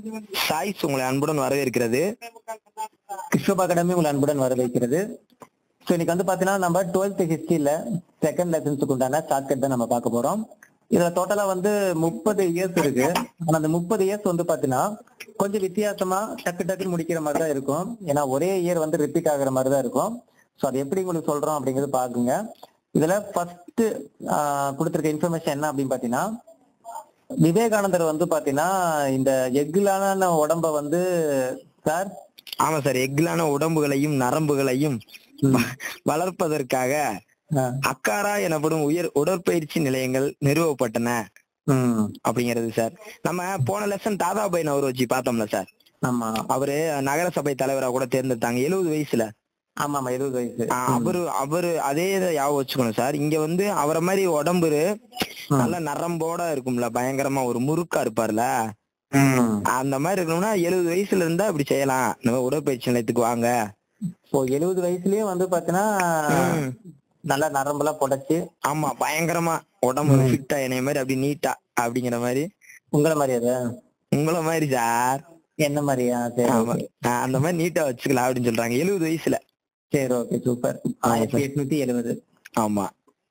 Choice உங்களை அன்புடன் வரவேற்கிறது கிறிஸ்டோப் அகாடமி உங்களை அன்புடன் வரவேற்கிறது ஸோ இன்னைக்கு வந்து பாத்தீங்கன்னா நம்ம டுவெல்த் ஹிஸ்டரியில செகண்ட் லெசன்ஸுக்கு உண்டான ஷார்ட்கட் தான் நம்ம பார்க்க போறோம் இதுல டோட்டலா வந்து முப்பது இயர்ஸ் இருக்கு ஆனா அந்த முப்பது இயர்ஸ் வந்து பாத்தீங்கன்னா கொஞ்சம் வித்தியாசமா டக்கு டக்குன்னு முடிக்கிற மாதிரி தான் இருக்கும் ஏன்னா ஒரே இயர் வந்து ரிப்பீட் ஆகுற மாதிரி தான் இருக்கும் ஸோ அது எப்படி உங்களுக்கு சொல்றோம் அப்படிங்கிறது பாக்குங்க இதுல ஃபர்ஸ்ட் கொடுத்துருக்க இன்ஃபர்மேஷன் என்ன அப்படின்னு பாத்தீங்கன்னா விவேகானந்தர் வந்து பாத்தீங்கன்னா இந்த எஃகுலான உடம்ப வந்து சார் ஆமா சார் எக்லான உடம்புகளையும் நரம்புகளையும் வ- வளர்ப்பதற்காக அக்காரா எனப்படும் உயர் உடற்பயிற்சி நிலையங்கள் நிறுவப்பட்டன ம் அப்படிங்கிறது சார் நம்ம போன லெசன் தாதாபாய் நவரு வச்சு பார்த்தோம்ல சார் ஆமா அவரு நகரசபை தலைவரா கூட தேர்ந்தெடுத்தாங்க எழுபது வயசுல ஆமா ஆமா எழுபது வயசு ஆ, அவரு அவரு அதே இதை ஞாபகம் வச்சுக்கணும் சார் இங்க வந்து அவரை மாதிரி உடம்பு நல்ல நரம்போட இருக்கும்ல பயங்கரமா ஒரு முறுக்கா இருப்பார்ல ம். அந்த மாதிரி இருக்கணும்னா எழுபது வயசுல இருந்தா இப்படி செய்யலாம் நம்ம உடற்பயிற்சி நிலையத்துக்கு வாங்க இப்போ எழுபது வயசுலயே வந்து பாத்தீங்கன்னா ம். நல்லா நரம்பெல்லாம் புடைச்சு ஆமா பயங்கரமா உடம்பு ஃபிட்டா என்னைய மாதிரி அப்படி நீட்டா அப்படிங்கிற மாதிரி உங்களை மாதிரி அது உங்கள மாதிரி சார் என்ன மாதிரியா சரி ஆமா okay. ஆ, அந்த மாதிரி நீட்டா வச்சுக்கலாம் அப்படின்னு சொல்றாங்க எழுபது வயசுல சரி ஓகே சூப்பர் ஆயிரத்தி எட்நூத்தி எழுபது ஆமா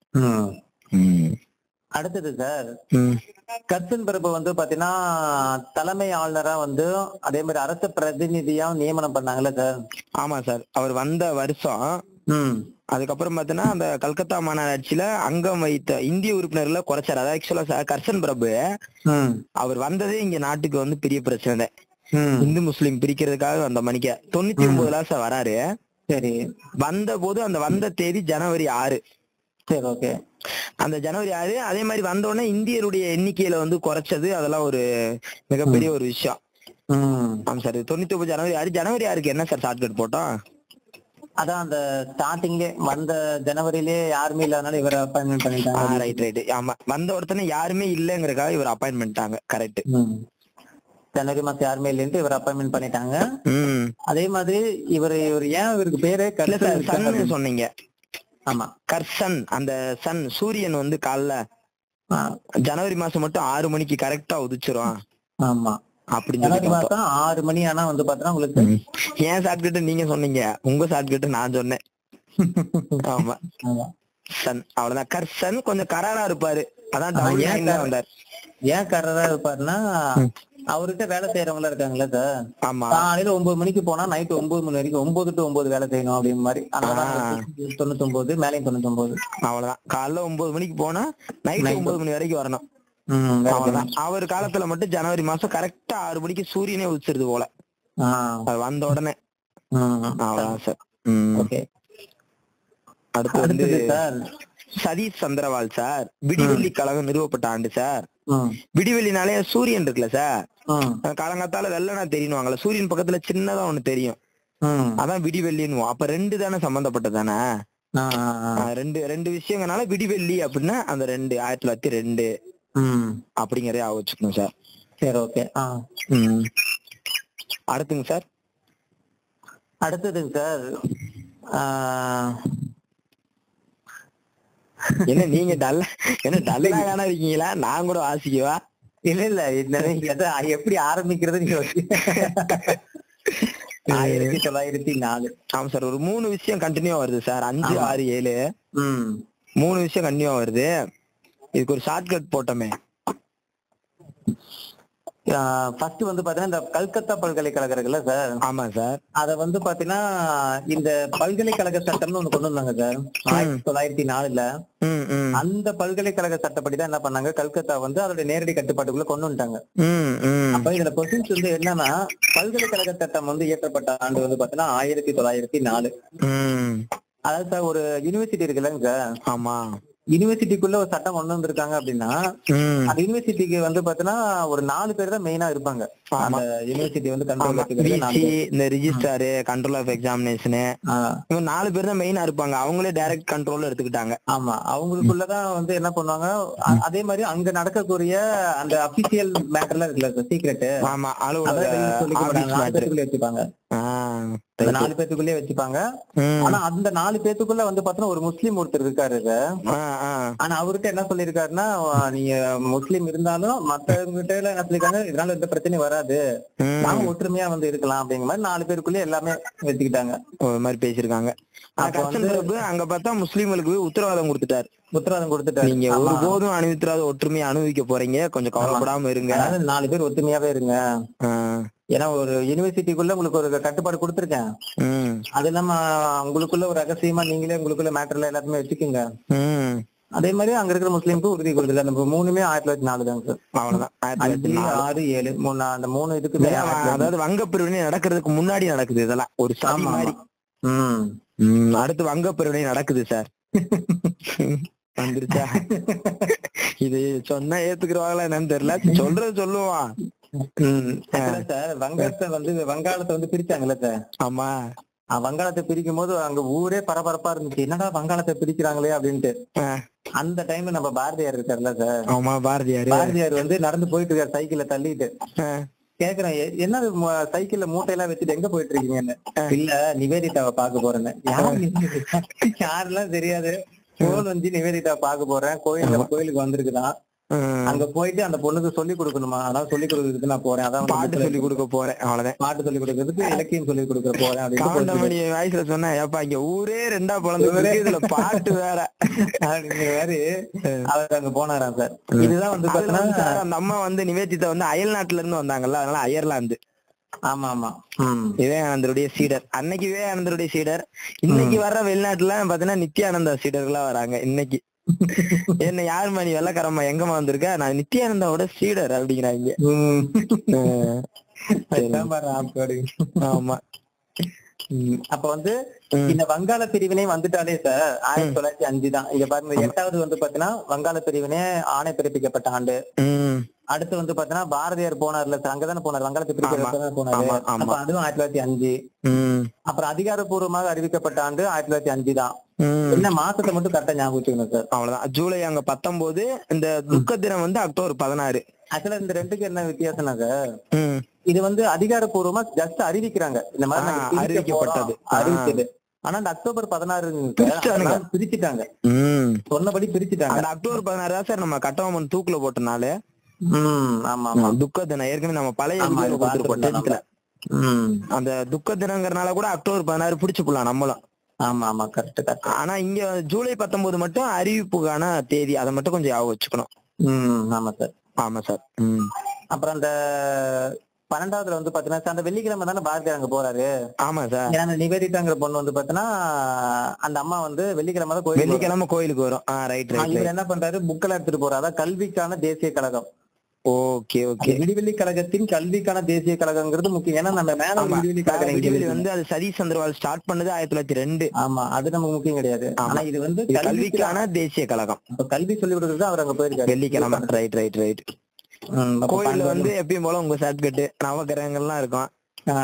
ம். அடுத்தது சார் ம். கர்சன் பிரபு வந்து பாத்தீங்கன்னா தலைமை ஆளுநரா வந்து அதே மாதிரி அரசு பிரதிநிதியா நியமனம் பண்ணாங்கல்ல சார் ஆமா சார் அவர் வந்த வருஷம் ம் அதுக்கப்புறம் பார்த்தீங்கன்னா அந்த கல்கத்தா மாநகராட்சியில அங்கம் வைத்த இந்திய உறுப்பினர்களை குறைச்சார் அதாவது ஆக்சுவலா சார் கர்சன் பிரபு ம் அவர் வந்ததே இங்க நாட்டுக்கு வந்து பெரிய பிரச்சனை தான் ம் இந்து முஸ்லீம் பிரிக்கிறதுக்காக வந்த மணிக்க தொண்ணூத்தி ஒன்பதுல சார் வராரு சரி வந்த போது அந்த வந்த தேதி ஜனவரி ஆறு சரி ஓகே அந்த ஜனவரி ஆறு அதே மாதிரி வந்த உடனே இந்தியருடைய எண்ணிக்கையில வந்து குறைச்சது அதெல்லாம் ஒரு மிகப்பெரிய ஒரு விஷயம் ம் ஆமா சார் தொண்ணூத்தி ஒன்பது ஜனவரி ஆறு ஜனவரி ஆறுக்கு என்ன சார் ஷார்ட்கட் போட்டோம் அதான் அந்த ஸ்டார்டிங்லே வந்த ஜனவரியிலே யாருமே இல்லாதனால இவரை அப்பாயின்மெண்ட் பண்ணிட்டாங்க ரைட் ரைட் ஆமா வந்த ஒருத்தனை யாருமே இல்லைங்கிறதுக்காக இவர் அப்பாயின்ட் பண்ணிட்டாங்க கரெக்ட் ம். ஜனவரி மாசம் யாருமே இல்லைன்ட்டு இவர் அப்பாயின்மெண்ட் பண்ணிட்டாங்க ம் அதே மாதிரி இவர் இவர் ஏன் இவருக்கு பேரே இல்ல சார் கர்சன் சன் சொன்னீங்க ஆமா கர்சன் அந்த சன் சூரியன் வந்து காலைல ஆ, ஜனவரி மாசம் மட்டும் ஆறு மணிக்கு கரெக்டா உதிச்சிரும் ஆமா அப்படின்னு ஜனவரி சொல்லி மாசம் ஆறு மணி ஆனா வந்து பாத்தீங்கன்னா உங்களுக்கு ஏன் ஷார்ட்கட் நீங்க சொன்னீங்க உங்க ஷார்ட்கட் நான் சொன்னேன் ஆமா ஆமா. சன் அவ்வளவுதான் கர்சன் கொஞ்சம் கராரா இருப்பாரு அதான் ஆ, டவுன் ஏன் லைன்ல கர- வந்தார் ஏன் கர்றதா இருப்பாருன்னா அவர்கிட்ட வேலை செய்யறவங்க இருக்காங்கல்ல சார் ஆமா காலையில ஒன்பது மணிக்கு போனா நைட் ஒன்பது மணி வரைக்கும் ஒன்பது டு ஒன்பது வேலை செய்யணும் அப்படின்னு மாதிரி அந்த தொண்ணூத்தி ஒன்பது மேலையும் தொண்ணூத்தி ஒன்பது அவ்வளவுதான் காலைல ஒன்பது மணிக்கு போனா நைட் Night. ஒன்பது மணி வரைக்கும் வரணும் ம், வேலை செய்யணும். அவ்வளவுதான் அவர் காலத்துல மட்டும் ஜனவரி மாசம் கரெக்டா ஆறு மணிக்கு சூரியனே உதிச்சிருது போல ஆ, அது வந்த உடனே ம். அவ்வளவுதான் சார் ம். ஓகே அடுத்து வந்து அடுத்தது சார் சதீஷ் சந்திரவால் சார் விடிவெள்ளி கழகம் நிறுவப்பட்ட ஆண்டு சார் ம், விடிவெள்ளினாலே சூரியன் இருக்குல்ல சார் ம், காலங்காத்தால வெள்ளனா தெரியணுவாங்கல்ல சூரியன் பக்கத்துல சின்னதா ஒண்ணு தெரியும் ம். அதான் விடிவெள்ளின்னு அப்ப ரெண்டு தானே சம்பந்தப்பட்டது தானே ஆ, ஆ, ஆ. ரெண்டு ரெண்டு விஷயங்கனால விடிவெள்ளி அப்படின்னா அந்த ரெண்டு ஆயிரத்தி தொள்ளாயிரத்தி ரெண்டு ம். அப்படிங்கறத ஞாபகம் வச்சுக்கணும் சார் சரி ஓகே ஆ ம். அடுத்துங்க சார் அடுத்ததுங்க சார் ஆ, என்ன நீங்க டல்ல என்ன டல்லா காண இருக்கீங்களா நான் கூட வாசிக்கவா இல்ல இல்ல இந்த எதை எப்படி ஆரம்பிக்கிறது நீங்க ஆயிரத்தி தொள்ளாயிரத்தி நாலு ஆமா சார் ஒரு மூணு விஷயம் கண்டினியூ வருது சார் அஞ்சு ஆமா. ஆறு ஏழு ம் மூணு விஷயம் கண்டினியூ வருது இதுக்கு ஒரு ஷார்ட்கட் போட்டோமே ஃபர்ஸ்ட் வந்து பாத்தீங்கன்னா இந்த கல்கத்தா பல்கலைக்கழகம் இருக்குல்ல சார் ஆமா சார் அத வந்து பாத்தீங்கன்னா இந்த பல்கலைக்கழக சட்டம்னு ஒண்ணு கொண்டு வந்தாங்க சார் ஆயிரத்தி தொள்ளாயிரத்தி நாலுல ம் ம் அந்த பல்கலைக்கழக சட்டப்படி தான் என்ன பண்ணாங்க கல்கத்தா வந்து அதோட நேரடி கட்டுப்பாட்டுக்குள்ள கொண்டு வந்துட்டாங்க ம் ம் அப்ப இதுல கொஸ்டின்ஸ் வந்து என்னன்னா பல்கலைக்கழக சட்டம் வந்து இயற்றப்பட்ட ஆண்டு வந்து பாத்தீங்கன்னா ஆயிரத்தி தொள்ளாயிரத்தி நாலு ம் அதாவது சார் ஒரு யூனிவர்சிட்டி இருக்குல்லங்க சார் ஆமா யூனிவர்சிட்டிக்குள்ள ஒரு சட்டம் கொண்டு வந்திருக்காங்க அப்படின்னா ம் அந்த யூனிவர்சிட்டிக்கு வந்து பாத்தீங்கன்னா ஒரு நாலு பேர் தான் மெயினா இருப்பாங்க அந்த யூனிவர்சிட்டி வந்து கண்ட்ரோல் வச்சுக்கிறது நாலு விசி இந்த ரிஜிஸ்டாரு கண்ட்ரோல் ஆஃப் எக்ஸாமினேஷனு ஆ, இவங்க நாலு பேர் தான் மெயினா இருப்பாங்க அவங்களே டைரக்ட் கண்ட்ரோல்ல எடுத்துக்கிட்டாங்க ஆமா அவங்களுக்குள்ளதான் வந்து என்ன பண்ணுவாங்க அ- அதே மாதிரி அங்க நடக்கக்கூடிய அந்த அபிஷியல் மேட்டர்லாம் இருக்குல்ல சீக்ரெட் ஆமா அதான் அலுவலக வெளிய சொல்லிக்க ஆபீஸ் மாட்டாங்க மேட்ரு ஆபீஸ்க்குள்ள வச்சுப்பாங்க அந்த நாலு பேத்துக்குள்ளே வச்சுப்பாங்க ம். ஆனா அந்த நாலு பேத்துக்குள்ள வந்து பாத்தீங்கன்னா ஒரு முஸ்லீம் ஒருத்தர் இருக்காரு சார் ஆ, ஆ. ஆனா அவர்கிட்ட என்ன சொல்லியிருக்காருன்னா அஹ் நீங்க முஸ்லீம் இருந்தாலும் மத்தவங்க கிட்ட எல்லாம் என்ன சொல்லிருக்காங்க இதனால எந்த பிரச்சனையும் வராது ம். நாம ஒற்றுமையா வந்து இருக்கலாம் அப்படிங்கிற மாதிரி நாலு பேருக்குள்ளே எல்லாமே வச்சுக்கிட்டாங்க ஒரு மாதிரி பேசியிருக்காங்க ஆனா அப்ப கர்சன் பிரபு அங்க பார்த்தா முஸ்லீம்களுக்கு போய் உத்தரவாதம் கொடுத்துட்டாரு உத்தரவாதம் கொடுத்துட்டாரு நீங்க ஆமா. ஒருபோதும் அனுபவித்திராத ஒற்றுமையை அனுபவிக்க போறீங்க கொஞ்சம் கவலைப்படாம இருங்க அதாவது நாலு பேர் ஒத்துமையாவே இருங்க ஆ, ஏன்னா ஒரு யூனிவர்சிட்டிக்குள்ள உங்களுக்கு ஒரு கட்டுப்பாடு கொடுத்துருக்கேன் ம், அது இல்லாம உங்களுக்குள்ள ஒரு ரகசியமா நீங்களே உங்களுக்குள்ள மேட்டர்ல எல்லாத்தையுமே வச்சுக்கோங்க ம். அதே மாதிரி அங்க இருக்கிற முஸ்லீமுக்கு உறுதி கொடுத்துருக்காரு அந்த மூணுமே ஆயிரத்தி தொள்ளாயிரத்தி நாலு தாங்க சார் அவ்வளவுதான் ஆயிரத்தி அஞ்சு தொள்ளாயிரத்தி நாலு. ஆறு ஏழு மூணு அந்த மூணு இதுக்குமே இதெல்லாம் ஆயிரத்தி தொள்ளாயிரத்தி- அதாவது வங்க பிரிவினை நடக்கிறதுக்கு முன்னாடி நடக்குது இதெல்லாம் ஒரு சதி ஆமா, மாதிரி ம் ம், அடுத்து வங்க பிரிவினை நடக்குது சார் வந்துருச்சா இது சொன்னா ஏத்துக்குருவாங்களா என்னன்னு தெரியல சொல்றது சொல்லுவான் ம், ஆ, இல்ல சார் வங்கத்தை வந்து வங்காளத்தை வந்து பிரிச்சாங்கல்ல சார் ஆமா அஹ் வங்காளத்தை பிரிக்கும் போது அங்க ஊரே பரபரப்பா இருந்துச்சு என்னடா வங்காளத்தை பிரிக்கிறாங்களே அப்படின்ட்டு ஆ, அந்த டைம்ல நம்ம பாரதியார் இருக்காருல்ல சார் ஆமா பாரதியாரு பாரதியார் வந்து நடந்து போயிட்டு இருக்காரு சைக்கிள தள்ளிட்டு ஆ, கேக்குறேன் "எ- என்ன சைக்கிள்ல மூட்டையெல்லாம் வச்சுட்டு எங்க போயிட்டு இருக்கீங்கன்னு இல்ல நிவேதிதாவை பார்க்க போறேன்னு யார் நிவேதிதா? யாரெல்லாம் தெரியாது போன் வந்து நிவேதிதாவை பார்க்க போறேன் கோயில் கோயிலுக்கு வந்திருக்குதான் ம். அங்க போயிட்டு அந்த பொண்ணுக்கு சொல்லி கொடுக்கணுமா அதான் சொல்லி கொடுக்கறதுக்கு நான் போறேன் அதான் வந்து பாட்டு சொல்லி கொடுக்க போறேன் அவ்வளவுதான் பாட்டு சொல்லி கொடுக்கறதுக்கு இலக்கியம் சொல்லி கொடுக்க போறேன் அப்படின்னு போயிட்டு கவுண்டமணி வயசுல சொன்னா ஏப்பா இங்க ஊரே ரெண்டா பிளந்து இதுல பாட்டு வேற அப்படிங்கிற மாதிரி அவர் அங்க போனாராம் சார் இதுதான் வந்து அதுல வந்து பாத்தீங்கன்னா சார் அந்த அம்மா வந்து நிவேதிதா வந்து அயல் நாட்டுல இருந்து வந்தாங்கல்ல அதனால அயர்லாந்து ஆமா ஆமா ம் விவேகானந்தருடைய சீடர் அன்னைக்கு விவேகானந்தருடைய சீடர் இன்னைக்கு வர்ற வெளிநாட்டுல பாத்தீங்கன்னா நித்யானந்தா சீடர்களா வராங்க இன்னைக்கு என்ன யார் மணி வெள்ளக்காரம்மா எங்கம்மா வந்திருக்க நான் நித்யானந்தாவோட சீடர் அப்படிங்கிறாங்க ம். அஹ் அதுதான் பாரு ஆப்போடு. ஆமா ம். அப்ப வந்து ம். இந்த வங்காள பிரிவினை வந்துட்டாலே சார் ஆயிரத்தி தொள்ளாயிரத்தி அஞ்சு தான் இங்க பாருங்க எட்டாவது வந்து பாத்தீங்கன்னா வங்காள பிரிவினை ஆணை பிறப்பிக்கப்பட்ட ஆண்டு உம் அடுத்து வந்து பாத்தீங்கன்னா பாரதியார் போனார்ல சார் அங்கதானே போனார் வங்காளத்தை ஆமா. பிரிக்கிறதுக்கு போனாரு ஆமா, ஆமா. அப்ப அதுவும் ஆயிரத்தி தொள்ளாயிரத்தி அஞ்சு உம் அப்புறம் அதிகாரப்பூர்வமாக அறிவிக்கப்பட்ட ஆண்டு ஆயிரத்தி தொள்ளாயிரத்தி அஞ்சு தான் உம் என்ன மாசத்தை மட்டும் கரெக்டா ஞாபகம் வச்சுக்கணும் சார் அவ்வளவுதான் ஜூலை அங்க பத்தொன்பது இந்த துக்க தினம் வந்து அக்டோபர் பதினாறு ஆக்சுவலா இந்த ரெண்டுக்கு என்ன வித்தியாசம்னா சார் உம் இது வந்து அதிகாரப்பூர்வமா ஜஸ்ட் அறிவிக்கிறாங்க இந்த மாதிரி நாங்க ஆ, பிரிக்க அறிவிக்கப்பட்டது. போறோம், அறிவிச்சது ஆனா அந்த அக்டோபர் பதினாறு பிரிச்சானுங்க. பிரிச்சுட்டாங்க உம் சொன்னபடி பிரிச்சுட்டாங்க அந்த அக்டோபர் பதினாறு தான் சார் நம்ம கட்டவமன் தூக்குல போட்டனால ம் ஆமா ஆமா துக்க தினம் ஏற்கனவே நம்ம பழைய ஆமா, வீடியோல இது கொடுத்திருப்போம் பார்த்திருந்தோம் 10th ல. ம் அந்த துக்க தினங்கிறனால கூட அக்டோபர் பதினாறு பிடிச்சு போலாம் நம்மளும் ஆமா ஆமா கரெக்ட் கரெக்ட் ஆனா இங்க ஜூலை பத்தொன்பது மட்டும் அறிவிப்புக்கான தேதி அதை மட்டும் கொஞ்சம் ஞாபகம் வச்சுக்கணும் ம் ஆமா சார் ஆமா சார் உம் அப்புறம் அந்த பன்னெண்டாவதுல வந்து பாத்தீங்கன்னா சார், அந்த வெள்ளிக்கிழமை தானே பாரதியார் அங்க போறாரு ஆமா சார் ஏன்னா அந்த நிவேதிதாங்கிற பொண்ணு வந்து பாத்தீங்கன்னா அந்த அம்மா வந்து வெள்ளிக்கிழமை தான் கோயில் வெள்ளிக்கிழமை கோயிலுக்கு வரும் ஆ ரைட் ரைட் இவர் என்ன பண்றாரு புக்கெல்லாம் எடுத்துட்டு போறாரு அதான் கல்விக்கான தேசிய கழகம் ஓகே ஓகே அந்த விடிவெள்ளி கழகத்தின் கல்விக்கான தேசிய கழகங்கிறது முக்கியம் ஏன்னா நம்ம மேல ஒரு ஆமா விடிவெள்ளி கழகம் எங்க விடிவெளி இருக்கு? வந்து அது சதீஷ் சந்திரவால் ஸ்டார்ட் பண்ணது ஆயிரத்தி தொள்ளாயிரத்தி ரெண்டு ஆமா அது நமக்கு முக்கியம் கிடையாது ஆமா. ஆனா இது வந்து இது கல்விக்கான கல்விக்கான தேசிய கழகம் அப்ப கல்வி சொல்லி கொடுக்கறது அவர் அங்க போயிருக்காரு வெள்ளிக்கிழமை ரைட் ரைட் ரைட் ம், அப்ப கோயில்ல பன்னெண்டு வந்து எப்பயும் போல உங்க சர்டிபிகேட் நவகிரகங்கள்லாம் இருக்கும் ஆ.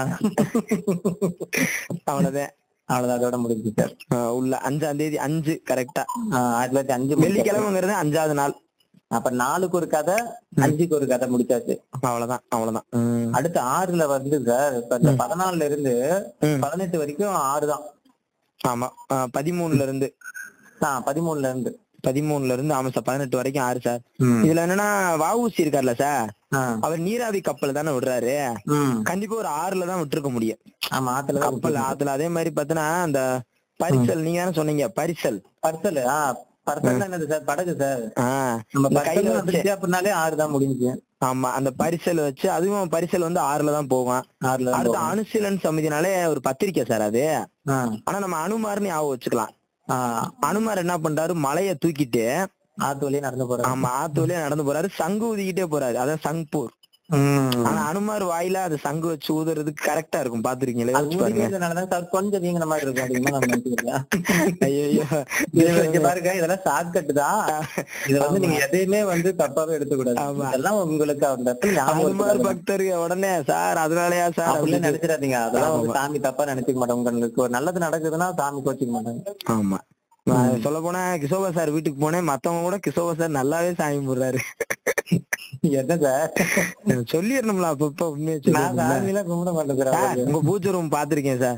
அவ்வளவுதான் அவ்வளவுதான் அதோட முடிஞ்சு சார் ஆ, உள்ள அஞ்சாம் தேதி அஞ்சு கரெக்டா ஆயிரத்தி தொள்ளாயிரத்தி அஞ்சு முடிச்சாச்சு. வெள்ளிக்கிழமைங்கிறது அஞ்சாவது நாள் அப்ப நாலுக்கு ஒரு கதை அஞ்சுக்கு ஒரு கதை முடிச்சாச்சு அவ்வளவுதான் அவ்வளவுதான் ம். அடுத்து ஆறுல வந்து சார் இப்ப இந்த பதினாலுல இருந்து ம். பதினெட்டு வரைக்கும் ஆறு தான் ஆமா ஆ, பதிமூணுல இருந்து ஆ, பதிமூணுல இருந்து பதிமூணுல இருந்து ஆமா சார் பதினெட்டு வரைக்கும் ஆறு சார் ம். இதுல என்னன்னா வஉசி இருக்கார்ல சார் ஆ. அவர் நீராவி கப்பல் தானே விடுறாரு ம். கண்டிப்பா ஒரு ஆறுல தான் விட்டுருக்க முடியும் ஆமா ஆத்துல தான் கப்பல் ஆத்துல அதே மாதிரி பாத்தீங்கன்னா அந்த பரிசல் நீங்க தானே சொன்னீங்க பரிசல் பர்சல் ஆ பர்சல் என்னது சார் படகு சார் ஆஹ் நம்ம இந்த கையில பர்சல் வச்சு வந்துச்சு அப்படின்னாலே ஆறு தான் முடிஞ்சு ஆமா அந்த பரிசல் வச்சு அதுவும் பரிசல் வந்து ஆறுல தான் போகும் ஆறுல தான் அடுத்து போகும். அணுசீலன் சமிதினாலே ஒரு பத்திரிக்கை சார் அது ஆ. ஆனா நம்ம அனுமார்னு ஞாபகம் வச்சுக்கலாம் ஆ. அனுமார் என்ன பண்றாரு மலைய தூக்கிட்டு ஆத்து வழியே நடந்து போறாரு ஆமா ஆத்து வழியா நடந்து போறாரு சங்கு ஊதிக்கிட்டே போறாரு அதான் சங்பூர் ம். ஆனா அனுமார் வாயில அது சங்கு வச்சு ஊதுறதுக்கு கரெக்டா இருக்கும் பாத்துருக்கீங்களே அது யோசிச்சு பாருங்க ஊதிக்கிறதுனாலதான் சார் கொஞ்சம் வீங்கின மாதிரி இருக்கும் அப்படின்னா நம்ம நினைச்சுக்கலாம் ஐயோ இது இங்க பாருங்க இதெல்லாம் ஷார்ட்கட் தான் இத வந்து நீங்க எதையுமே வந்து தப்பாவே எடுத்துக்கூடாது ஆமா. இதெல்லாம் உங்களுக்கு அந்த இடத்துல ஞாபகம் அனுமார் இருக்கக்கூடாது. பக்தர் உடனே சார் அதனாலயா சார் அப்படிலாம் அப்படின்னு நினைச்சிடாதீங்க அதெல்லாம் வந்து சாமி தப்பா நினைச்சுக்க மாட்டாங்க உங்களுக்கு ஒரு நல்லது நடக்குதுன்னா சாமி கோச்சிக்க மாட்டாங்க ஆமா சொல்ல போனா கிஷோபா சார் வீட்டுக்கு போனேன் மத்தவங்க கூட கிஷோபா சார் நல்லாவே சாமி போடுறாரு என்ன சார் சொல்லிடணும்ல அப்பப்ப உண்மையை நான் சொல்லிடணும்ல. சாமி எல்லாம் கும்பிட மாட்டேன் சார் சார், உங்க பூஜை ரூம் பாத்திருக்கேன் சார்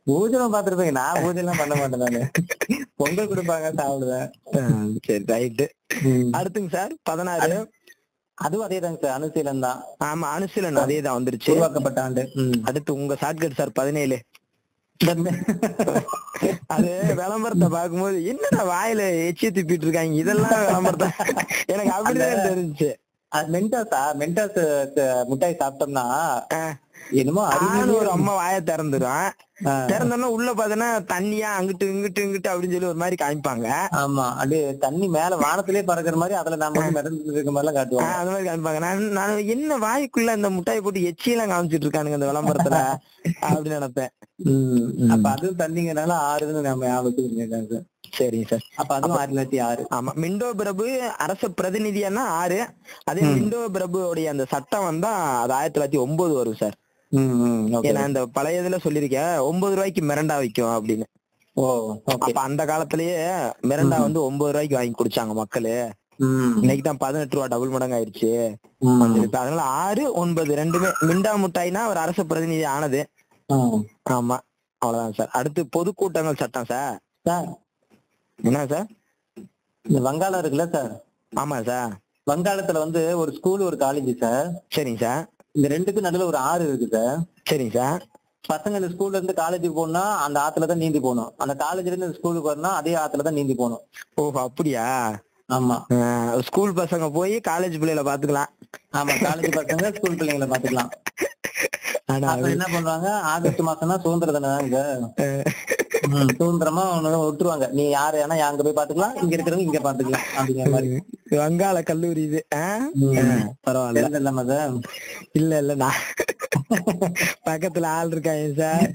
பூஜை பாத்துருப்பீங்க நான் பூஜை எல்லாம் பண்ண மாட்டேன் நானு பொங்கல் கொடுப்பாங்க சாப்பிடுவேன் ஆஹ் சரி ரைட்டு அடுத்துங்க சார் பதினாறு அதுவும் அதேதாங்க சார் அனுசீலன் தான் ஆமா அனுசீலன் அதே தான் வந்துருச்சு உருவாக்கப்பட்ட ஆண்டு ம். அடுத்து உங்க ஷார்ட்கட் சார் பதினேழு இந்த- அது விளம்பரத்தை பார்க்கும்போது என்னடா வாயில எச்சி துப்பிட்டு இருக்காங்க இதெல்லாம் விளம்பரத்தை எனக்கு அப்படிதான் தெரிஞ்சுச்சு அது மென்டாஸா மென்டாஸ் மிட்டாய் சாப்பிட்டோம்னா ஆஹ் என்னமோ ஆளு அறிவு ஒரு அம்மா வாயை திறந்துரும் திறந்தோன்னா உள்ள பாத்தீங்கன்னா தண்ணியா அங்கிட்டு இங்கிட்டு இங்கிட்டு அப்படின்னு சொல்லி ஒரு மாதிரி காமிப்பாங்க ஆமா அப்படியே தண்ணி மேல வானத்திலே பறக்குற மாதிரி அதுல நாம வந்து மிதந்து இருக்க மாதிரி எல்லாம் காட்டுவாங்க ஆஹ் அந்த மாதிரி காமிப்பாங்க நான் நான் என்ன வாய்க்குள்ள இந்த முட்டாயை போட்டு எச்சியெல்லாம் காமிச்சிட்டு இருக்கானுங்க இந்த விளம்பரத்துல அப்படின்னு நினைப்பேன் ம். அப்ப அதுவும் தண்ணிங்கனால ஆறுதுன்னு நம்ம ஞாபகத்துக்கு சார் சரிங்க சார் அப்ப அதுவும் ஆயிரத்தி தொள்ளாயிரத்தி ஆறு ஆமா மிண்டோ பிரபு அரச பிரதிநிதியானா ஆறு அதே மிண்டோ பிரபுவோடைய அந்த சட்டம் வந்தா அது ஆயிரத்தி தொள்ளாயிரத்தி ஒன்பது வரும் சார் ம், ம், okay. ஏன்னா இந்த பழைய இதுல சொல்லியிருக்கேன் ஒன்பது ரூபாய்க்கு மிரண்டா வைக்கும் அப்படின்னு ஓ ஓகே அப்ப அந்த காலத்திலேயே மிரண்டா வந்து ஒன்பது ரூபாய்க்கு வாங்கி குடிச்சாங்க மக்களு ம் இன்னைக்கு தான் பதினெட்டு ரூபா டபுள் மடங்கு ஆயிடுச்சு ம். இப்ப அதனால ஆறு ஒன்பது ரெண்டுமே மிண்டா முட்டாய்னா ஒரு அரச பிரதிநிதி ஆனது ஆ. ஆமா அவ்வளவுதான் சார் அடுத்து பொதுக்கூட்டங்கள் சட்டம் சார் சார் என்ன சார் இந்த வங்காளம் இருக்குல்ல சார் ஆமா சார் வங்காளத்துல வந்து ஒரு ஸ்கூல் ஒரு காலேஜ் சார் சரிங்க சார் இந்த ரெண்டுக்கும் நடுவுல ஒரு ஆறு இருக்கு சார் சரிங்க சார் பசங்க இந்த ஸ்கூல்ல இருந்து காலேஜுக்கு போகணும்னா அந்த ஆத்துல தான் நீந்தி போகணும் அந்த காலேஜ்ல இருந்து இந்த ஸ்கூலுக்கு வரணும்னா அதே ஆத்துல தான் நீந்தி போகணும் ஓஹோ அப்படியா ஆமா ஆஹ் ஸ்கூல் பசங்க போய் காலேஜ் பிள்ளைகளை பாத்துக்கலாம் ஆமா காலேஜ் பசங்க ஸ்கூல் பிள்ளைங்களை பாத்துக்கலாம் ஆனா அப்ப என்ன பண்ணுவாங்க ஆகஸ்ட் மாசம்னா சுதந்திர தினம் இங்க அஹ், ம், சுதந்திரமா உன்னை விட்டுருவாங்க நீ யாரு வேணா அங்க போய் பாத்துக்கலாம் இங்க இருக்கிறவங்க இங்க பாத்துக்கலாம் அப்படிங்கிற மாதிரி வங்காள கல்லூரி இது ஆஹ்? ம். ஆஹ், பரவாயில்ல தெரிஞ்ச இல்லாம அதை இல்ல இல்ல நான் பக்கத்துல ஆள் இருக்காங்க சார்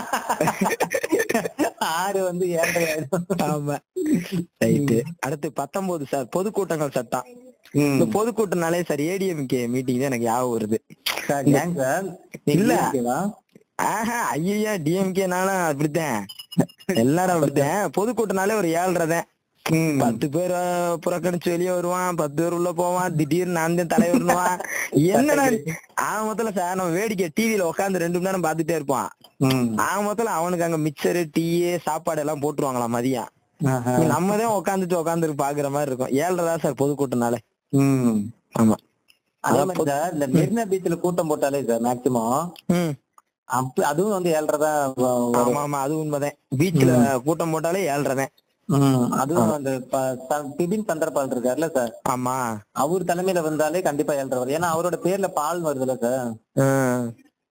ஆறு வந்து ஏழரை ஆயிடும் ஆமா ரைட்டு அடுத்து பத்தொன்பது சார் பொதுக்கூட்டங்கள் சட்டம் ம். இந்த பொதுக்கூட்டம்னாலே சார் ஏடிஎம்கே மீட்டிங் தான் எனக்கு ஞாபகம் வருது சார், ஏன் சார் இல்ல. இல்ல ஆஹா ஐயா டிஎம்கேனாலும் அப்படித்தான் எல்லாரும் அப்படித்தான் பொதுக்கூட்டம்னாலே ஒரு ஏழ்ரை தான் பத்து பேர் அஹ், புறக்கணிச்சு வெளியே வருவான் பத்து பேர் உள்ள போவான் திடீர்னு நான் தான் தலைவருவான் என்னடா ஆமத்துல சார் நம்ம வேடிக்கை டிவில உட்காந்து ரெண்டு மணி நேரம் பாத்துட்டே இருப்பான் ஆமத்துல அவனுக்கு அங்க மிக்சரு டீ சாப்பாடு எல்லாம் போட்டுருவாங்களாம் மதியம் நம்ம தான் உட்காந்துட்டு உட்காந்து பாக்குற மாதிரி இருக்கும் ஏழ்ரை தான் சார் பொதுக்கூட்டம்னாலே ஆமா அதே மாதிரி சார் இந்த மெரினா பீச்ல கூட்டம் போட்டாலே சார் மேக்சிமம் ம் அப்ப அதுவும் வந்து ஏழரை தான் வ- வரும். ஆமா ஆமா அது உண்மைதான் பீச்ல கூட்டம் போட்டாலே ஏழ்ரை தான் ம், அதுவும் அந்த ப- ச- பிபின் சந்திரபால் இருக்காருல்ல சார் ஆமா அவர் தலைமையில வந்தாலே கண்டிப்பா ஏழரை வரும் ஏன்னா அவரோட பேர்ல பால் வருதுல்ல சார் ம்.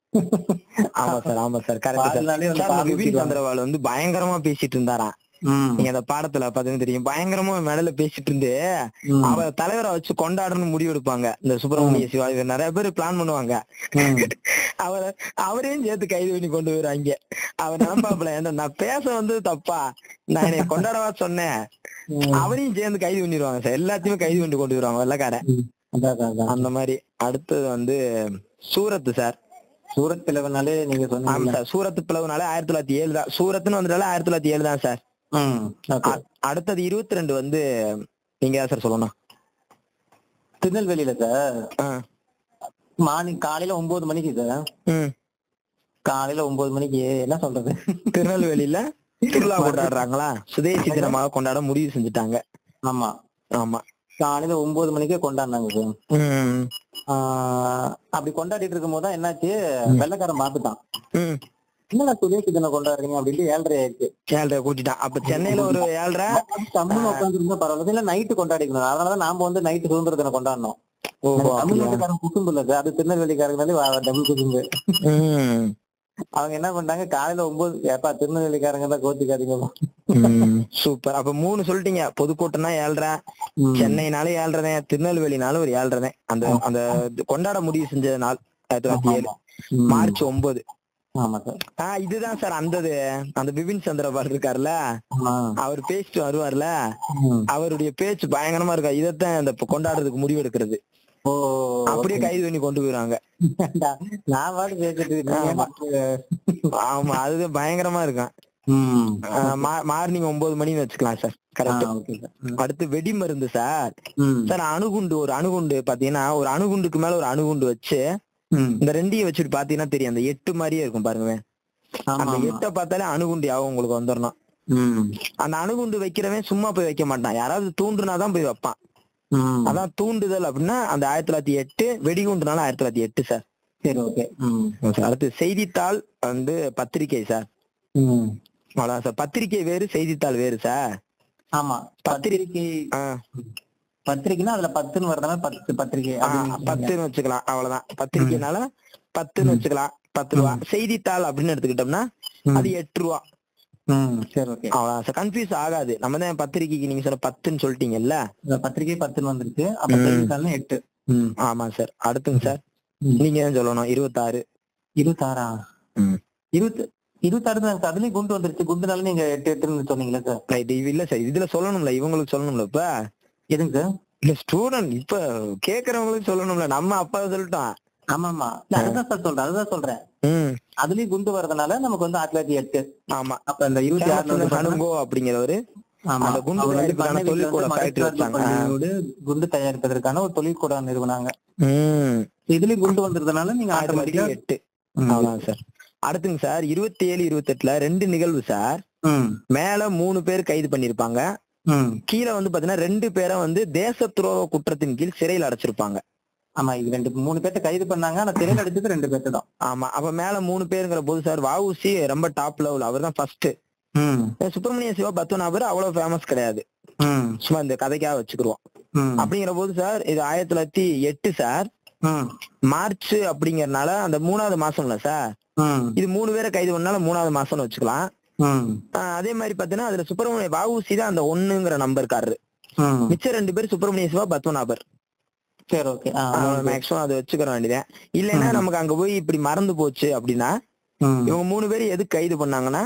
ஆமா சார் ஆமா சார் கரெக்ட் பால்னாலே வந்து சார் பால் விபின் ஊத்திடுவாங்க. சந்திரபால் வந்து பயங்கரமா பேசிட்டு இருந்தாராம் ம், நீங்க அந்த பாடத்துல பாத்தீங்கன்னா தெரியும் பயங்கரமா மேடல பேசிட்டு இருந்து ம், அவ தலைவரை வச்சு கொண்டாடணும்னு முடிவு எடுப்பாங்க இந்த சுப்பிரமணிய சிவா இது நிறைய பேர் பிளான் பண்ணுவாங்க ம். அவர அவரையும் சேர்த்து கைது பண்ணி கொண்டு வருவாங்க அவர் நினைப்பாப்புல ஏன்டா நான் பேச வந்து தப்பா நான் என்னை கொண்டாடவா சொன்னேன் ம். அவரையும் சேர்ந்து கைது பண்ணிடுவாங்க சார் எல்லாத்தையுமே கைது பண்ணி கொண்டு வருவாங்க வெள்ளக்காரன் ம். அதான், அதான், அதான். அந்த மாதிரி அடுத்தது வந்து சூரத் சார் சூரத் பிளவுனாலே நீங்க ஆமா சொன்னீங்க சார் சூரத் பிளவுனாலே ஆயிரத்தி தொள்ளாயிரத்தி ஏழு தான் சூரத்னு வந்துட்டாலே ஆயிரத்தி தொள்ளாயிரத்தி ஏழு தான் சார் ம், okay. அ- அடுத்தது இருபத்தி ரெண்டு வந்து நீங்க தான் சார் சொல்லணும் திருநெல்வேலியில சார் ஆ. மார்னிங் காலையில ஒன்பது மணிக்கு சார் ம். காலையில ஒன்பது மணிக்கு என்ன சொல்றது திருநெல்வேலியில திருவிழா கொண்டாடுறாங்களா சுதேசி தினமாக கொண்டாட முடிவு செஞ்சுட்டாங்க ஆமா ஆமா காலையில ஒன்பது மணிக்கே கொண்டாடினாங்க சார் ம். ஆஹ் அப்படி கொண்டாடிட்டு இருக்கும் போது தான் என்னாச்சு வெள்ளக்காரன் பார்த்துட்டான் ம். என்னடா சுதேசி தினம் கொண்டாடுறீங்க அப்படின்ட்டு ஏழரை ஆயிடுச்சு ஏழ்ரை கூட்டிட்டான் அப்ப சென்னையில ஒரு ஏழ்ரை தமிழ் உட்காந்துருந்தா பரவாயில்ல இல்ல நைட்டு கொண்டாடிக்கணும் அதனாலதான் நாம வந்து நைட்டு சுதந்திர தினம் கொண்டாடணும் ஓஹோ அப்படியா தமிழ்நாட்டுக்காரன் குசும்பு இல்ல சார் அது திருநெல்வேலிக்காரங்கனாலே டபுள் குசும்பு ம். அவங்க என்ன பண்ணாங்க காலையில ஒன்பது ஏப்பா திருநெல்வேலிக்காரங்க தான் கோச்சிக்காதீங்க ம். சூப்பர் அப்ப மூணு சொல்லிட்டீங்க பொதுக்கூட்டம்னா ஏழ்ரை சென்னைனாலே ஏழ்ரை தான் திருநெல்வேலினாலும் ஒரு ஏழ்ரை தான் அந்த அந்த கொண்டாட முடிவு செஞ்ச நாள் ஆயிரத்தி தொள்ளாயிரத்தி ஏழு ம். மார்ச் ஒன்பது ஆமா சார் ஆஹ் இதுதான் சார் அந்தது அந்த பிபின் சந்திரபால் இருக்காருல்ல ஆமா. அவர் பேசிட்டு வருவார்ல ம். அவருடைய பேச்சு பயங்கரமா இருக்கா இதைத்தான் இந்த இப்ப கொண்டாடுறதுக்கு முடிவு எடுக்கிறது ஓ அப்படியே கைது பண்ணி கொண்டு போயிருவாங்க நான் பாட்டு பேசிட்டு இருக்கேன். ஆமா அது பயங்கரமா இருக்கும் ம். மார்னிங் ஒன்பது மணின்னு வச்சுக்கலாம் சார் ஆ, கரெக்ட் okay sir. ம். அடுத்து வெடி மருந்து சார் ம். சார் அணுகுண்டு ஒரு அணுகுண்டு பாத்தீங்கன்னா ஒரு அணுகுண்டுக்கு மேல ஒரு அணுகுண்டு வச்சு ம். இந்த ரெண்டையும் வச்சுட்டு பாத்தீங்கன்னா தெரியும் அந்த எட்டு மாதிரியே இருக்கும் பாருங்க ஆமா அந்த ஆமா. எட்டை பார்த்தாலே அணுகுண்டு யாவும் உங்களுக்கு வந்துடணும் ம் அந்த அணுகுண்டு வைக்கிறவன் சும்மா போய் வைக்க மாட்டான் யாராவது தூண்டுனாதான் போய் வைப்பான் ம் அதான் தூண்டுதல் அப்படின்னா அந்த ஆயிரத்தி தொள்ளாயிரத்தி எட்டு வெடிகுண்டுனால ஆயிரத்தி தொள்ளாயிரத்தி எட்டு சார் சரி ஓகே ம் அடுத்து செய்தித்தாள் வந்து பத்திரிகை சார் ம் அவ்வளவுதான் சார் பத்திரிகை வேறு செய்தித்தாள் வேறு சார் ஆமா பத்திரிக்கை ஆ, பத்திரிக்கைன்னா அதுல பத்துன்னு வரதால பத்து பத்திரிக்கை ஆ, அப்படின்னு சொல்லுங்க. பத்துன்னு வச்சுக்கலாம் அவ்வளவுதான் பத்திரிக்கைனால பத்துன்னு வச்சுக்கலாம் பத்து ரூபா செய்தித்தாள் அப்படின்னு எடுத்துக்கிட்டோம்னா ம். அது எட்டு ரூபா ம் சரி ஓகே அவ்வளவுதான் சார் கன்ஃபியூஸ் ஆகாது நம்ம தான் பத்திரிக்கைக்கு நீங்க சொன்ன பத்துன்னு சொல்லிட்டீங்கல்ல இந்த பத்திரிக்கை பத்துன்னு வந்துருச்சு அப்ப ம். செய்தித்தாள்னா எட்டு ம் ஆமா சார் அடுத்துங்க சார் ம். நீங்க தான் சொல்லணும் இருபத்தாறு இருபத்தாறா ம். இருபத்தி இருபத்தாறு தான் இருக்கு. அதுலயும் குண்டு வந்துருச்சு குண்டுனால நீங்க எட்டு எட்டுன்னு சொன்னீங்களா சார் ரைட் இது இல்ல சார் இதுல சொல்லணும்ல இவங்களுக்கு சொல்லணும்ல இப்ப எதுங்க சார் இல்ல ஸ்டூடெண்ட் இப்ப கேக்குறவங்களுக்கு சொல்லணும்ல நம்ம அப்பா சொல்லிட்டோம் ஆமா ஆமா இல்ல, அதுதான் சார் சொல்றேன் அதுதான் சொல்றேன் ம் அதுலயும் குண்டு வரதுனால நமக்கு வந்து ஆயிரத்தி தொள்ளாயிரத்தி எட்டு ஆமா அப்ப இந்த இருபத்தி ஆறுல வந்து பாத்தீங்கன்னா- ஹனுங்கோ அப்படிங்கிறவரு ஆமா. அந்த குண்டு அவர் வந்து தயாரிப்புக்கான பண்ணையில தொழிற்கூட வந்து factory மகேஸ்வரன் வச்சாங்க. பள்ளியோடு குண்டு தயாரிப்பதற்கான ஒரு தொழிற்கூடம் நிறுவனாங்க ம் இதுலயும் குண்டு வந்ததுனால நீங்க ஆயிரத்தி தொள்ளாயிரத்தி ஆட்டோமேட்டிக்கா எட்டு அவ்வளவுதான் சார் அடுத்துங்க சார் இருபத்தி ஏழு இருபத்தி எட்டுல ரெண்டு நிகழ்வு சார் மேல மூணு பேர் கைது பண்ணிருப்பாங்க கீழே வந்து பாத்தீங்கன்னா ரெண்டு பேரை வந்து தேச துரோக குற்றத்தின் கீழ் சிறையில் அடைச்சிருப்பாங்க ஆமா இது ரெண்டு மூணு பேர்த்த கைது பண்ணாங்க ஆனா சிறையில் அடிச்சது ரெண்டு பேர்த்த தான் ஆமா அப்ப மேல மூணு பேருங்கிற போது சார் வஉசி ரொம்ப டாப் லெவல் அவர் தான் ஃபர்ஸ்ட் சுப்பிரமணிய சிவா பத்மநாபர் அவ்வளவு ஃபேமஸ் கிடையாது சும்மா இந்த கதைக்காக வச்சுக்கிருவோம் அப்படிங்கிற போது சார் இது ஆயிரத்தி தொள்ளாயிரத்தி எட்டு சார் மார்ச் அப்படிங்கறனால அந்த மூணாவது மாசம்ல சார் இது மூணு பேரை கைது பண்ணால மூணாவது மாசம்னு வச்சுக்கலாம் ஆஹ் அதே மாதிரி பாத்தீங்கன்னா அதுல சுப்பிரமணிய வஉசி தான் அந்த ஒண்ணுங்கிற நம்பர்காரரு மிச்சம் ரெண்டு பேர் சுப்பிரமணிய சிவா பத்மநாபர் சரி ஓகே மேக்ஸிமம் அதை வச்சுக்கிற வேண்டியதான் இல்லைன்னா நமக்கு அங்க போய் இப்படி மறந்து போச்சு அப்படின்னா இவங்க மூணு பேரும் எதுக்கு கைது பண்ணாங்கன்னா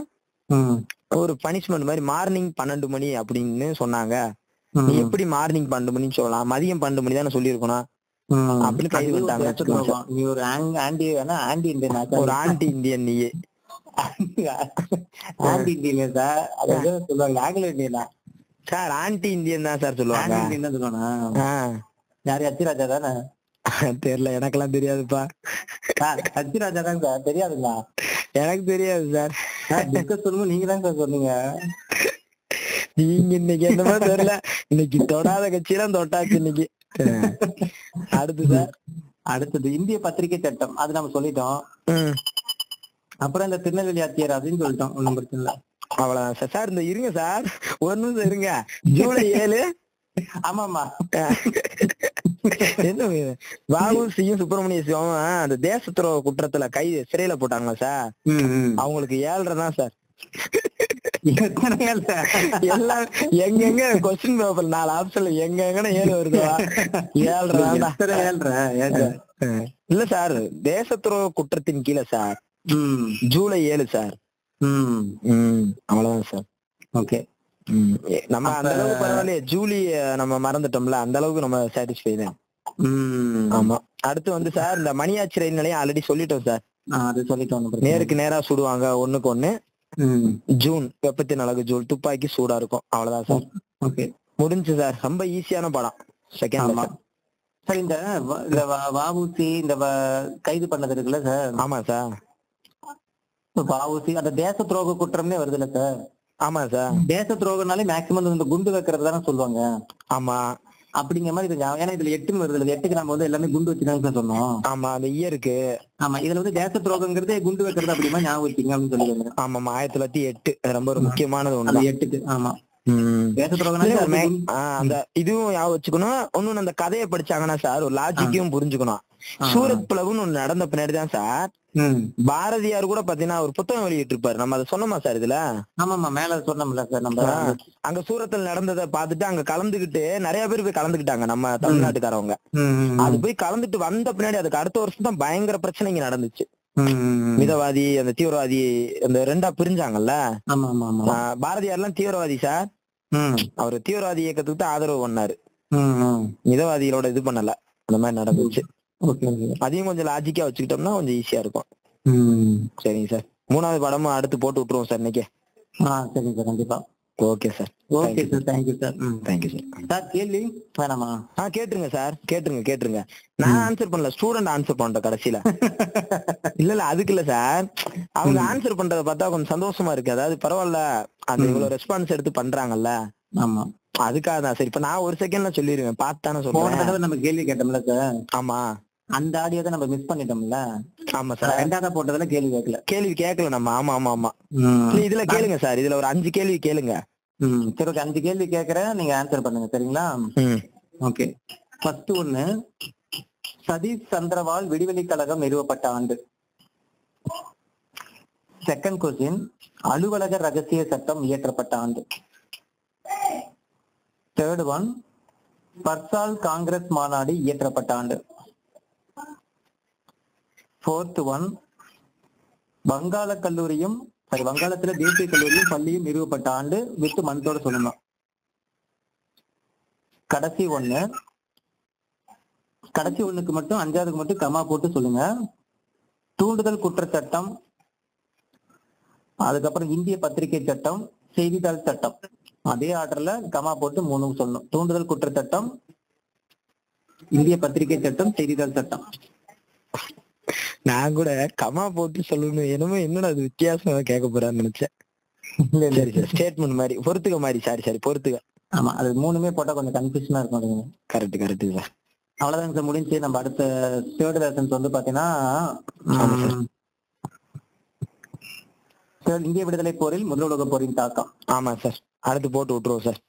ஒரு பனிஷ்மெண்ட் மாதிரி மார்னிங் பன்னெண்டு மணி அப்படின்னு சொன்னாங்க நீ எப்படி மார்னிங் பன்னெண்டு மணின்னு சொல்லலாம் மதியம் பன்னெண்டு மணி தானே சொல்லியிருக்கணும் அப்படின்னு கைது பண்ணிட்டாங்கன்னு வச்சுக்கோங்க சார். நீ ஒரு ஆண்டி வேணா ஆண்டி இந்தியன் ஒரு ஆன்டி இந்தியன் நீயே ஆண்டி இந்தியன் சார் அது ஏதோ சொல்லுவாங்க ஆங்கில இந்தியனா சார் ஆன்டி இந்தியன் தான் சார் சொல்லுவாங்க ஆண்டி இந்தியன் தான் சொல்லுவானா ஆஹ் யாரு அச்சிராஜா தானே தெரியல எனக்கெல்லாம் தெரியாதுப்பா சார் அச்சிராஜா தான் சார் தெரியாதுங்களா எனக்கு தெரியாது சார் டிஸ்கஸ் சொல்லும்போது நீங்க தான் சார் சொன்னீங்க நீங்க இன்னைக்கு என்னமோ தெரியல இன்னைக்கு தொடாத கட்சியெல்லாம் தொட்டாச்சு இன்னைக்கு அஹ் அடுத்து சார் அடுத்தது இந்திய பத்திரிகை சட்டம் அது நம்ம சொல்லிட்டோம் ம் அப்புறம் இந்த திருநெல்வேலி ஆட்சியர் அப்படின்னு சொல்லிட்டோம் ஒண்ணும் பிரச்சனை இல்ல அவ்வளவுதான் சார் சார் இந்த இருங்க சார் ஒரு நிமிஷம் இருங்க ஜூலை ஏழு ஆமா ஆமா என்ன வஉசியும் சுப்பிரமணிய சிவம் அந்த தேச துரோக குற்றத்துல கை சிறையில போட்டாங்க சார் அவங்களுக்கு ஏழரை தான் சார் எத்தனை ஏழு சார்? எல்லாம் எங்கெங்க கொஸ்டின் பேப்பர் நாலு ஆப்ஷன்ல எங்க எங்கன்னு ஏழு வருதா ஏழரை தான்டா எத்தனை ஏழ்ரை? ஏன் சார்? இல்ல சார் தேச துரோக குற்றத்தின் கீழே சார் ம், ஜூலை ஏழு சார் ம், ம் அவ்வளவுதான் சார் ஓகே ம். ஏ, நம்ம அந்த அளவுக்கு பரவாயில்லையே ஜூலி அஹ், நம்ம மறந்துட்டோம்ல அந்த அளவுக்கு நம்ம சாட்டிஸ்ஃபை தான் ம், ஆமா அடுத்து வந்து சார் இந்த மணியாச்சி ரயில் நிலையம் ஆல்ரெடி சொல்லிட்டோம் சார் ஆ, அது சொல்லிட்டு ஒண்ணும் பிரச்சனை இல்ல. நேருக்கு நேரா சுடுவாங்க ஒண்ணுக்கு ஒண்ணு ம், ஜூன் வெப்பத்தின் அழகு ஜூன் துப்பாக்கி சூடா இருக்கும் அவ்வளவுதான் சார் ஓகே முடிஞ்சு சார் ரொம்ப ஈஸியான படம் செகண்ட் ஆமா சார் இந்த வ- இந்த வ- வஉசி இந்த வ- கைது பண்ணது இருக்குல்ல சார் ஆமா சார் வஉசி அந்த தேச துரோக குற்றம்னே வருதுல்ல சார் ஆமா சார் தேச துரோகம்னாலே மேக்சிமம் இந்த குண்டு வைக்கிறது தானே சொல்லுவாங்க ஆமா அப்படிங்கிற மாதிரி இது ஞாபகம். ஏன்னா இதுல எட்டுன்னு வருது இல்ல எட்டுக்கு நம்ம வந்து எல்லாமே குண்டு வச்சுதான் சார் சொன்னோம் ஆமா அந்த இயருக்கு ஆமா இதுல வந்து தேச துரோகங்கிறதே குண்டு வைக்கிறது அப்படிமா ஞாபகம் வச்சுங்க அப்படின்னு சொல்லி கேக்குறேன். ஆமா ஆயிரத்தி தொள்ளாயிரத்தி எட்டு அது ரொம்ப ஒரு முக்கியமானது ஒண்ணு அது எட்டுக்கு ஆமா ம். தேச இல்ல, துரோகம்னாலே அது மே- குண்டு- ஆ, அந்த இதுவும் ஞாபகம் வச்சுக்கணும் இன்னொன்னு அந்த கதையை படிச்சாங்கன்னா சார் ஒரு லாஜிக்கையும் புரிஞ்சுக்கணும் ஆ. சூரத் பிளவுன்னு ஒண்ணு நடந்த பின்னாடி தான் சார் ம். பாரதியார் கூட பாத்தீங்கன்னா ஒரு புத்தகம் வெளியிட்டு இருப்பாரு நம்ம அதை சொன்னோமா சார் இதுல ஆமாமா மேல சொன்னோம்ல சார் நம்ம ஆ, அங்க சூரத்தில் நடந்ததை பார்த்துட்டு அங்க கலந்துகிட்டு நிறைய பேர் போய் கலந்துக்கிட்டாங்க நம்ம தமிழ்நாட்டுக்காரவங்க ம், ம், அது போய் கலந்துட்டு வந்த பின்னாடி அதுக்கு அடுத்த வருஷம் தான் பயங்கர பிரச்சனை இங்க நடந்துச்சு ம், ம். மிதவாதி அந்த தீவிரவாதி அந்த ரெண்டா பிரிஞ்சாங்கல்ல ஆமா ஆமா ஆமா ஆ, பாரதியார்லாம் தீவிரவாதி சார் ம், அவர் தீவிரவாதி இயக்கத்துக்கு தான் ஆதரவு பண்ணாரு ம், ம். மிதவாதிகளோட இது பண்ணல அந்த மாதிரி நடந்துச்சு ஓகே ஓகே அதையும் கொஞ்சம் லாஜிக்கா வச்சுக்கிட்டோம்னா கொஞ்சம் ஈஸியா இருக்கும் ம். சரிங்க சார் மூணாவது படமும் அடுத்து போட்டு விட்டுருவோம் சார் இன்னைக்கு ஆ சரிங்க சார் கண்டிப்பா okay sir okay sir thank you sir ம் தேங்க்யூ சார் சார் கேள்வி வேணாமா ஆ கேட்டுருங்க சார் கேட்டுருங்க கேட்டுருங்க நான் ஆன்சர் பண்ணல ஸ்டூடெண்ட் ஆன்சர் பண்றேன் கடைசியில இல்ல இல்ல அதுக்கு இல்ல சார் அவங்க ஆன்சர் பண்றத பார்த்தா கொஞ்சம் சந்தோஷமா இருக்கு அதாவது பரவாயில்ல அந்த இவ்வளவு ரெஸ்பான்ஸ் எடுத்து பண்றாங்கல்ல ஆமா அதுக்காக தான் சரி இப்ப நான் ஒரு செகண்ட்ல சொல்லிருவேன் பார்த்தானே போன சொல்றேன் தடவை நம்ம கேள்வி கேட்டோம்ல சார் ஆமா அந்த ஆடியோ தான் நம்ம மிஸ் பண்ணிட்டோம்ல ஆமா சார் ரெண்டாவது போட்டதுல கேள்வி கேட்கல கேள்வி கேட்கல நம்ம ஆமா ஆமா ஆமா ம். இல்ல, இதுல கேளுங்க சார் இதுல ஒரு அஞ்சு கேள்வி கேளுங்க ம் சரி ஓகே அஞ்சு கேள்வி கேட்கறேன் நீங்க ஆன்சர் பண்ணுங்க சரிங்களா ம் ஓகே ஃபர்ஸ்ட் ஒண்ணு சதீஷ் சந்திரவால் விடிவெளி கழகம் நிறுவப்பட்ட ஆண்டு செகண்ட் கொஸ்டின் அலுவலக ரகசிய சட்டம் இயற்றப்பட்ட ஆண்டு தேர்ட் ஒன் பர்சால் காங்கிரஸ் மாநாடு இயற்றப்பட்ட ஆண்டு ஃபோர்த் ஒன் வங்காள கல்லூரியும் சாரி வங்காளத்துல தேசிய கல்லூரியும் பள்ளியும் நிறுவப்பட்ட ஆண்டு வித்து மந்தோட சொல்லணும் கடைசி ஒண்ணு கடைசி ஒண்ணுக்கு மட்டும் அஞ்சாவதுக்கு மட்டும் கமா போட்டு சொல்லுங்க தூண்டுதல் குற்றச்சட்டம் அதுக்கப்புறம் இந்திய பத்திரிகை சட்டம் செய்தித்தாள் சட்டம் அதே ஆர்டர்ல கமா போட்டு மூணு சொல்லணும் தூண்டுதல் குற்றச்சட்டம் இந்திய பத்திரிகை சட்டம் செய்தித்தாள் சட்டம் நான் கூட கமா போட்டு சொல்லணும் என்னமோ என்னடா அது வித்தியாசமா கேட்க போறான்னு நினைச்சேன் இல்ல, இல்ல. சரி சார் ஸ்டேட்மெண்ட் மாதிரி பொறுத்துக்க மாதிரி சாரி சாரி பொறுத்துக்க ஆமா அது மூணுமே போட்டா கொஞ்சம் கன்ஃபியூஷனா இருக்கும் அதுங்க. கரெக்ட் கரெக்ட் சார் அவ்வளவுதாங்க சார் முடிஞ்சு நம்ம அடுத்த தேர்ட் லெசன்ஸ் வந்து பாத்தீங்கன்னா ஆமா சார். ம், third இந்திய விடுதலை போரில் முதல் உலக போரின் தாக்கம் ஆமா சார் அடுத்து போட்டு விட்டுருவோம் சார்